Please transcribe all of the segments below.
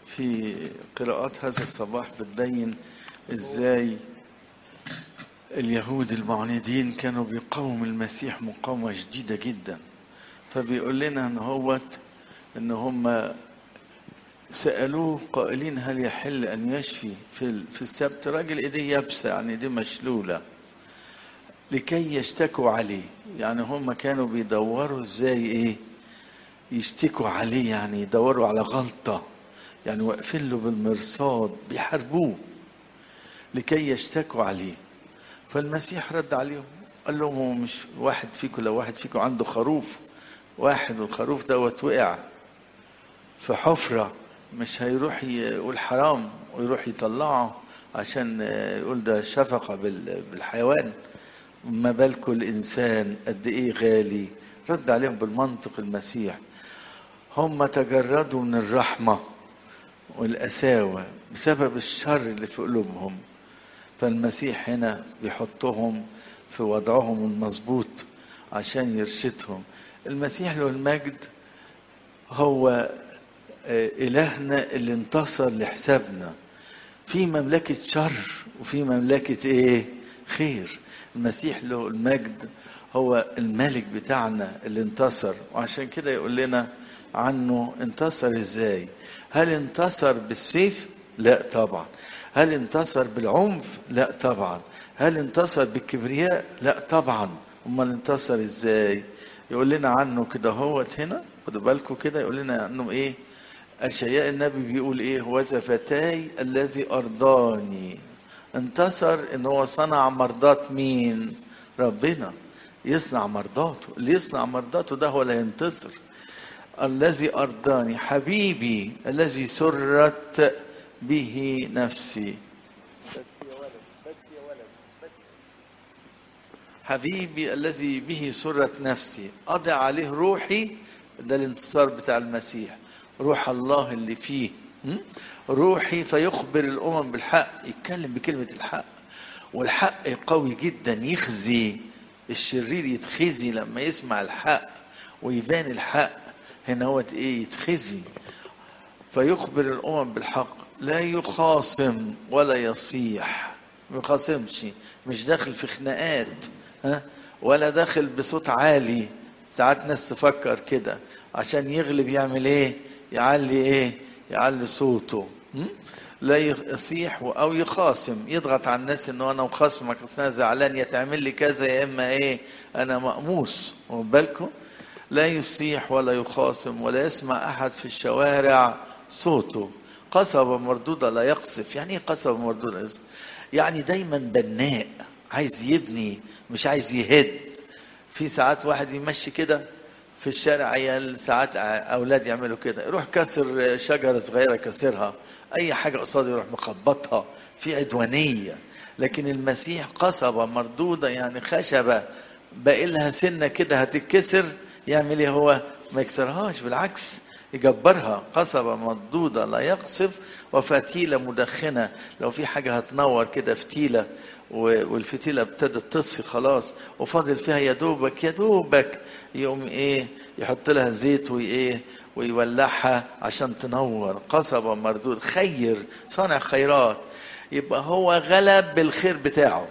في قراءات هذا الصباح بتبين ازاي اليهود المعاندين كانوا بيقاوموا المسيح مقاومة شديدة جدا فبيقول لنا ان هو ان هم سألوه قائلين هل يحل أن يشفي في في السبت راجل إيديه يابسة يعني إيديه مشلولة لكي يشتكوا عليه يعني هم كانوا بيدوروا إزاي إيه يشتكوا عليه يعني يدوروا على غلطة يعني واقفين له بالمرصاد بيحاربوه لكي يشتكوا عليه فالمسيح رد عليهم قال لهم هو مش واحد فيكم لو واحد فيكم عنده خروف واحد والخروف دوت وقع في حفرة مش هيروح يقول حرام ويروح يطلعه عشان يقول ده شفقة بالحيوان ما بالكم الإنسان قد إيه غالي رد عليهم بالمنطق المسيح هم تجردوا من الرحمة والقساوة بسبب الشر اللي في قلوبهم فالمسيح هنا بيحطهم في وضعهم المظبوط عشان يرشدهم المسيح له المجد هو إلهنا اللي انتصر لحسابنا في مملكة شر وفي مملكة إيه خير المسيح له المجد هو الملك بتاعنا اللي انتصر وعشان كده يقول لنا عنه انتصر ازاي هل انتصر بالسيف لا طبعا هل انتصر بالعنف لا طبعا هل انتصر بالكبرياء لا طبعا امال انتصر ازاي يقول لنا عنه كده هوت هنا خدوا بالكم كده يقول لنا عنه ايه اشياء النبي بيقول ايه وزفتاي الذي ارضاني انتصر ان هو صنع مرضات مين ربنا يصنع مرضاته اللي يصنع مرضاته ده هو اللي هينتصر الذي أرضاني حبيبي الذي سرت به نفسي بس يا ولد بس يا ولد بس حبيبي الذي به سرت نفسي أضع عليه روحي ده الانتصار بتاع المسيح روح الله اللي فيه روحي فيخبر الأمم بالحق يتكلم بكلمة الحق والحق قوي جدا يخزي الشرير يتخزي لما يسمع الحق ويبان الحق هنا هو ايه يتخزي فيخبر الامم بالحق لا يخاصم ولا يصيح ما يخاصمش مش داخل في خناقات ها ولا داخل بصوت عالي ساعات ناس تفكر كده عشان يغلب يعمل ايه يعلي ايه يعلي صوته لا يصيح او يخاصم يضغط على الناس انه انا مخاصمك اصل انا زعلان يا تعمل لي كذا يا اما ايه انا مقموس واخد بالكم لا يصيح ولا يخاصم ولا يسمع احد في الشوارع صوته قصبة مردودة لا يقصف يعني ايه قصبة مردودة يعني دايما بناء عايز يبني مش عايز يهد في ساعات واحد يمشي كده في الشارع عيال ساعات اولاد يعملوا كده يروح كسر شجره صغيره كسرها اي حاجه قصاده يروح مخبطها في عدوانيه لكن المسيح قصبه مردوده يعني خشبه باقي لها سنه كده هتتكسر يعمل ايه هو ما يكسرهاش بالعكس يجبرها قصبة مردودة لا يقصف وفتيلة مدخنة لو في حاجة هتنور كده فتيلة والفتيلة ابتدت تطفي خلاص وفاضل فيها يا دوبك يا دوبك يقوم ايه يحط لها زيت وايه ويولعها عشان تنور قصبة مردود خير صانع خيرات يبقى هو غلب بالخير بتاعه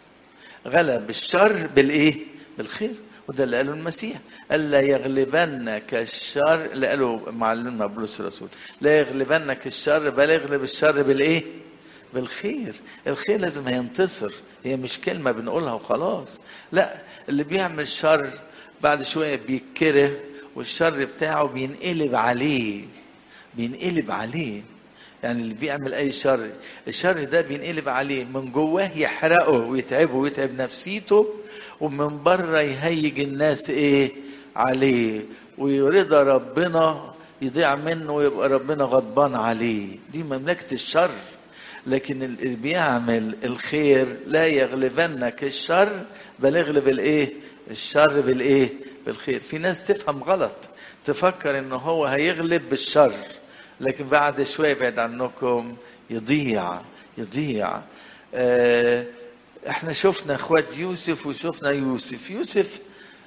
غلب الشر بالايه بالخير وده اللي قاله المسيح الا يغلبنك الشر اللي قاله معلمنا بولس الرسول لا يغلبنك الشر بل يغلب الشر بالايه بالخير الخير لازم هينتصر هي مش كلمه بنقولها وخلاص لا اللي بيعمل شر بعد شويه بيتكره والشر بتاعه بينقلب عليه بينقلب عليه يعني اللي بيعمل اي شر الشر ده بينقلب عليه من جواه يحرقه ويتعبه ويتعب نفسيته ومن بره يهيج الناس ايه عليه ويرضى ربنا يضيع منه ويبقى ربنا غضبان عليه دي مملكة الشر لكن اللي بيعمل الخير لا يغلبنك الشر بل يغلب الايه الشر بالايه بالخير في ناس تفهم غلط تفكر ان هو هيغلب بالشر لكن بعد شوية بعد عنكم يضيع يضيع آه احنا شفنا اخوات يوسف وشفنا يوسف يوسف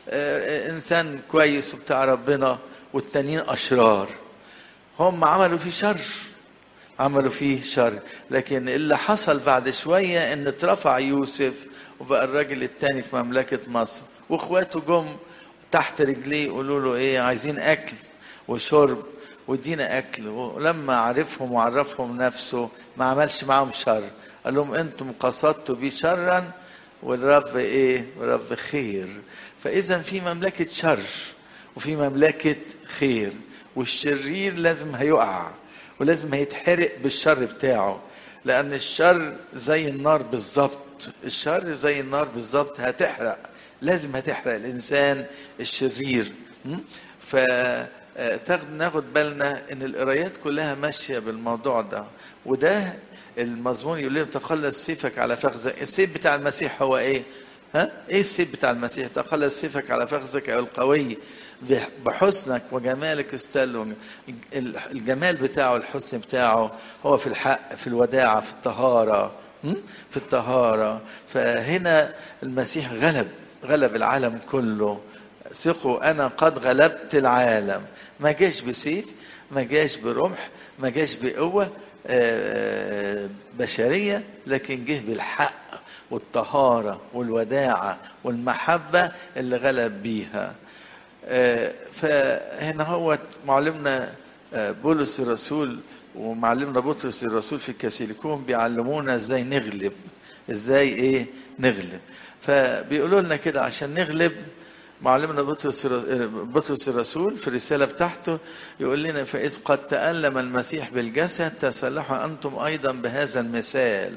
اه انسان كويس وبتاع ربنا والتانيين اشرار هم عملوا فيه شر عملوا فيه شر لكن اللي حصل بعد شوية ان اترفع يوسف وبقى الراجل التاني في مملكة مصر واخواته جم تحت رجليه يقولوا له ايه عايزين اكل وشرب وادينا اكل ولما عرفهم وعرفهم نفسه ما عملش معاهم شر قال لهم انتم قصدتوا بي شرا والرب ايه والرب خير فاذا في مملكة شر وفي مملكة خير والشرير لازم هيقع ولازم هيتحرق بالشر بتاعه لأن الشر زي النار بالظبط الشر زي النار بالظبط هتحرق لازم هتحرق الإنسان الشرير فتاخد ناخد بالنا ان القرايات كلها ماشيه بالموضوع ده وده المضمون يقول لنا تخلص سيفك على فخذك السيف بتاع المسيح هو ايه ها ايه السيف بتاع المسيح تخلص سيفك على فخذك القوي بحسنك وجمالك استل الجمال بتاعه الحسن بتاعه هو في الحق في الوداعة في الطهارة في الطهارة فهنا المسيح غلب غلب العالم كله ثقوا أنا قد غلبت العالم ما جاش بسيف ما جاش برمح ما جاش بقوة بشرية لكن جه بالحق والطهارة والوداعة والمحبة اللي غلب بيها فهنا هو معلمنا بولس الرسول ومعلمنا بطرس الرسول في الكاسيليكون بيعلمونا ازاي نغلب ازاي ايه نغلب فبيقولوا لنا كده عشان نغلب معلمنا بطرس بطرس الرسول في الرساله بتاعته يقول لنا فاذ قد تالم المسيح بالجسد تسلحوا انتم ايضا بهذا المثال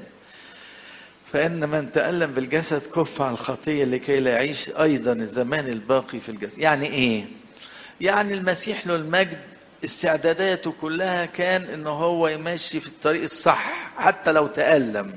فإن من تألم بالجسد كف عن الخطية لكي لا يعيش أيضا الزمان الباقي في الجسد يعني إيه؟ يعني المسيح له المجد استعداداته كلها كان إن هو يمشي في الطريق الصح حتى لو تألم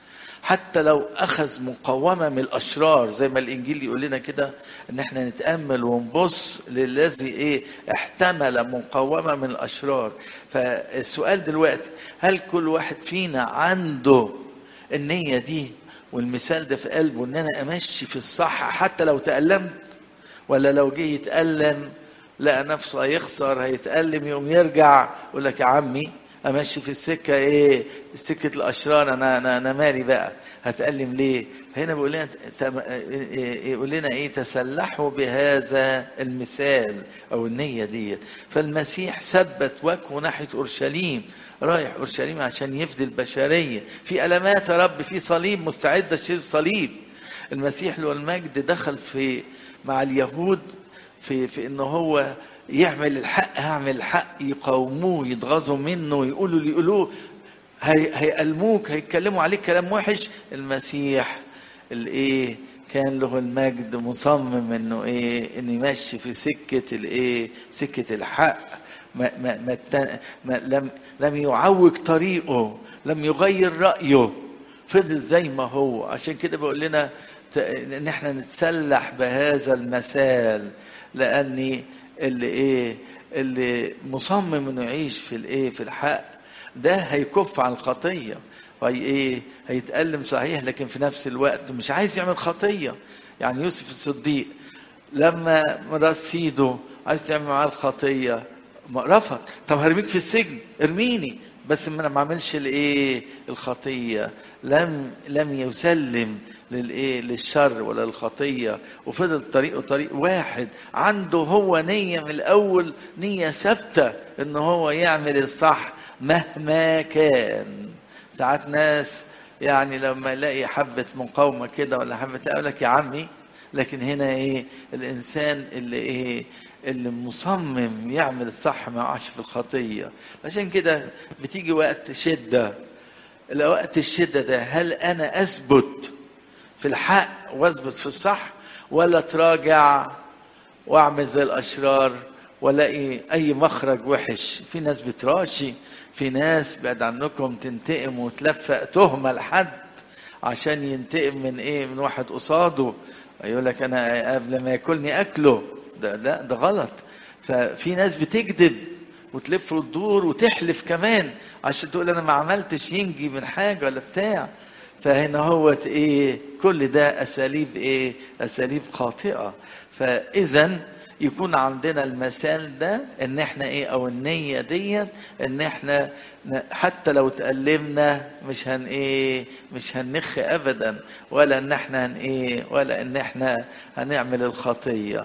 حتى لو أخذ مقاومة من الأشرار زي ما الإنجيل يقول لنا كده إن إحنا نتأمل ونبص للذي إيه احتمل مقاومة من الأشرار فالسؤال دلوقتي هل كل واحد فينا عنده النية دي والمثال ده في قلبه ان انا امشي في الصح حتى لو تألمت ولا لو جه يتألم لقى نفسه هيخسر هيتألم يقوم يرجع يقول لك يا عمي امشي في السكه ايه سكه الاشرار انا انا انا مالي بقى هتألم ليه؟ فهنا بيقول لنا يقول لنا ايه تسلحوا بهذا المثال او النيه ديت فالمسيح ثبت وجهه ناحيه اورشليم رايح اورشليم عشان يفدي البشريه في علامات يا رب في صليب مستعد تشيل صليب المسيح له المجد دخل في مع اليهود في في ان هو يعمل الحق هعمل الحق يقاوموه يتغاظوا منه يقولوا اللي يقولوه هي هيألموك هيتكلموا عليك كلام وحش المسيح الايه كان له المجد مصمم انه ايه انه يمشي في سكه الايه سكه الحق ما ما ما, ما لم لم يعوج طريقه لم يغير رايه فضل زي ما هو عشان كده بقول لنا ان احنا نتسلح بهذا المثال لاني اللي ايه اللي مصمم انه يعيش في الايه في الحق ده هيكف عن الخطيه وهي ايه هيتألم صحيح لكن في نفس الوقت مش عايز يعمل خطيه يعني يوسف الصديق لما مرات سيده عايز تعمل معاه الخطيه رفض طب هرميك في السجن ارميني بس ما ما عملش الايه الخطيه لم لم يسلم للايه للشر ولا للخطيه وفضل طريقه طريق واحد عنده هو نيه من الاول نيه ثابته ان هو يعمل الصح مهما كان ساعات ناس يعني لما يلاقي حبه مقاومه كده ولا حبه يقول لك يا عمي لكن هنا ايه الانسان اللي ايه اللي مصمم يعمل الصح ما يقعش في الخطيه عشان كده بتيجي وقت شده وقت الشده ده هل انا اثبت في الحق واثبت في الصح ولا تراجع واعمل زي الاشرار والاقي اي مخرج وحش في ناس بتراشي في ناس بعد عنكم تنتقم وتلفق تهمه لحد عشان ينتقم من ايه من واحد قصاده يقول لك انا قبل ما ياكلني اكله ده لا ده غلط ففي ناس بتكذب وتلف وتدور وتحلف كمان عشان تقول انا ما عملتش ينجي من حاجه ولا بتاع فهنا هو ايه كل ده اساليب ايه اساليب خاطئه فاذا يكون عندنا المثال ده ان احنا ايه او النية ديت ان احنا ن- حتى لو تألمنا مش هن ايه مش هنخ ابدا ولا ان احنا هن ايه ولا ان احنا هنعمل الخطية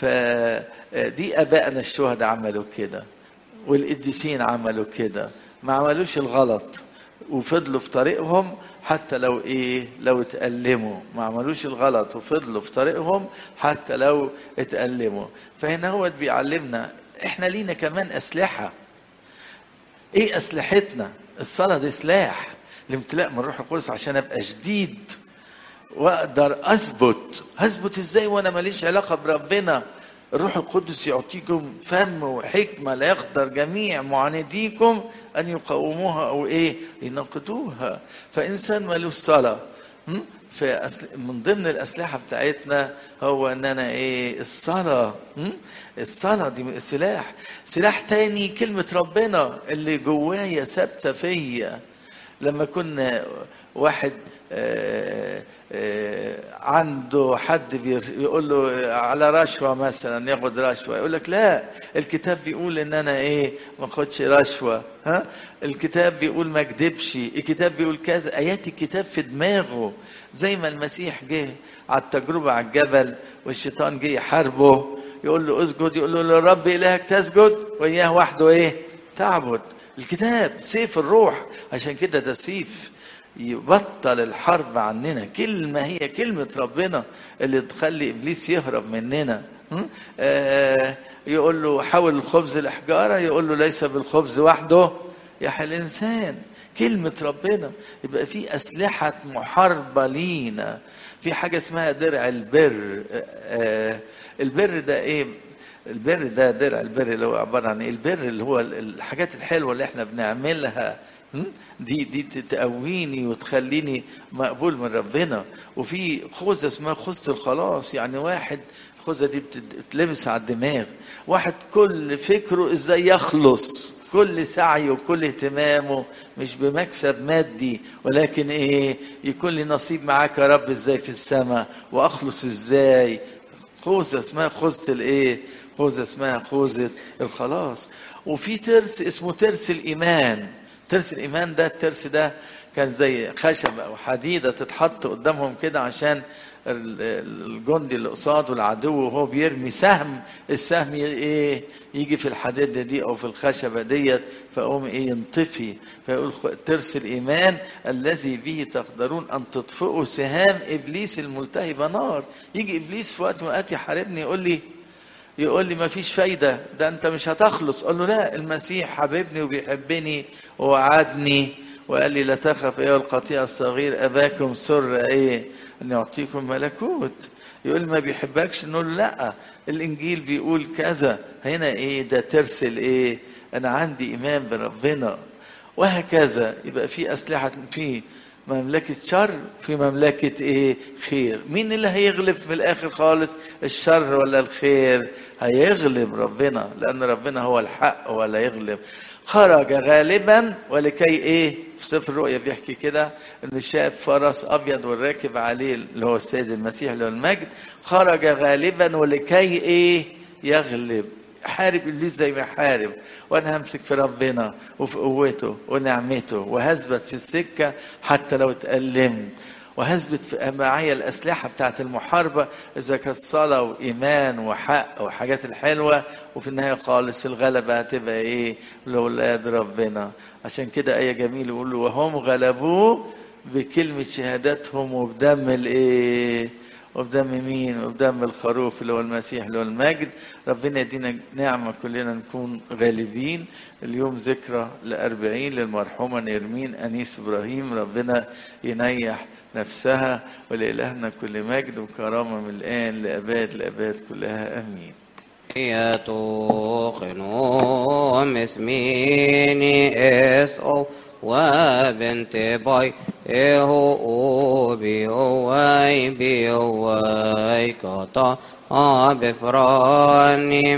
فدي ابائنا الشهداء عملوا كده والقديسين عملوا كده ما عملوش الغلط وفضلوا في طريقهم حتى لو ايه لو اتألموا ما عملوش الغلط وفضلوا في طريقهم حتى لو اتألموا فهنا هو بيعلمنا احنا لينا كمان اسلحة ايه اسلحتنا الصلاة دي سلاح الامتلاء من الروح القدس عشان ابقى شديد واقدر اثبت هثبت ازاي وانا ماليش علاقه بربنا الروح القدس يعطيكم فم وحكمه لا يقدر جميع معانديكم ان يقاوموها او ايه ينقضوها فانسان مالوش صلاه م? في أسل... من ضمن الاسلحه بتاعتنا هو ان انا ايه الصلاه م? الصلاه دي سلاح سلاح تاني كلمه ربنا اللي جوايا ثابته فيا لما كنا واحد آه، آه، عنده حد بير- يقول له على رشوة مثلا ياخد رشوة يقول لك لا الكتاب بيقول ان انا ايه ما اخدش رشوة ها الكتاب بيقول ما اكذبش الكتاب بيقول كذا ايات الكتاب في دماغه زي ما المسيح جه على التجربة على الجبل والشيطان جه يحاربه يقول له اسجد يقول له للرب الهك تسجد واياه وحده ايه تعبد الكتاب سيف الروح عشان كده ده سيف يبطل الحرب عننا كلمة هي كلمة ربنا اللي تخلي إبليس يهرب مننا م? آه يقول له حول الخبز الحجارة يقول له ليس بالخبز وحده يحيى الإنسان كلمة ربنا يبقى في أسلحة محاربة لينا في حاجة اسمها درع البر آه البر ده إيه البر ده درع البر اللي هو عبارة عن ايه البر اللي هو الحاجات الحلوة اللي احنا بنعملها م? دي دي تقويني وتخليني مقبول من ربنا وفي خوذة اسمها خوذة الخلاص يعني واحد الخوذة دي بتتلبس على الدماغ واحد كل فكره ازاي يخلص كل سعيه وكل اهتمامه مش بمكسب مادي ولكن ايه يكون لي نصيب معاك يا رب ازاي في السماء واخلص ازاي خوذة اسمها خوذة الايه خوذة اسمها خوذة الخلاص وفي ترس اسمه ترس الإيمان ترس الإيمان ده الترس ده كان زي خشبة أو حديدة تتحط قدامهم كده عشان الجندي اللي قصاده العدو وهو بيرمي سهم السهم ايه يجي في الحديدة دي او في الخشبة ديت فقوم ايه ينطفي فيقول ترس الايمان الذي به تقدرون ان تطفئوا سهام ابليس الملتهبة نار يجي ابليس في وقت من الاوقات يحاربني يقول لي يقول لي ما فيش فايدة ده انت مش هتخلص اقول له لا المسيح حبيبني وبيحبني ووعدني وقال لي لا تخف ايها القطيع الصغير اباكم سر ايه ان يعطيكم ملكوت يقول ما بيحبكش نقول له لا الانجيل بيقول كذا هنا ايه ده ترسل ايه انا عندي ايمان بربنا وهكذا يبقى في اسلحه في مملكة شر في مملكة ايه خير مين اللي هيغلب في الاخر خالص الشر ولا الخير هيغلب ربنا لان ربنا هو الحق ولا يغلب خرج غالبا ولكي ايه في سفر الرؤيا بيحكي كده انه شاف فرس ابيض والراكب عليه اللي هو السيد المسيح له المجد خرج غالبا ولكي ايه يغلب حارب ابليس زي ما حارب وانا همسك في ربنا وفي قوته ونعمته وهثبت في السكه حتى لو اتألمت وهثبت في معايا الاسلحه بتاعت المحاربه اذا كانت صلاه وايمان وحق وحاجات الحلوه وفي النهايه خالص الغلبه هتبقى ايه لاولاد ربنا عشان كده ايه جميل يقول له وهم غلبوه بكلمه شهادتهم وبدم الايه وبدم مين وبدم الخروف اللي هو المسيح اللي هو المجد ربنا يدينا نعمة كلنا نكون غالبين اليوم ذكرى لأربعين للمرحومة نيرمين أنيس إبراهيم ربنا ينيح نفسها ولإلهنا كل مجد وكرامة من الآن لأباد لأباد كلها أمين يتوقنوا اسميني اسو وبنت باي اهو بيواي بيواي كتا بفراني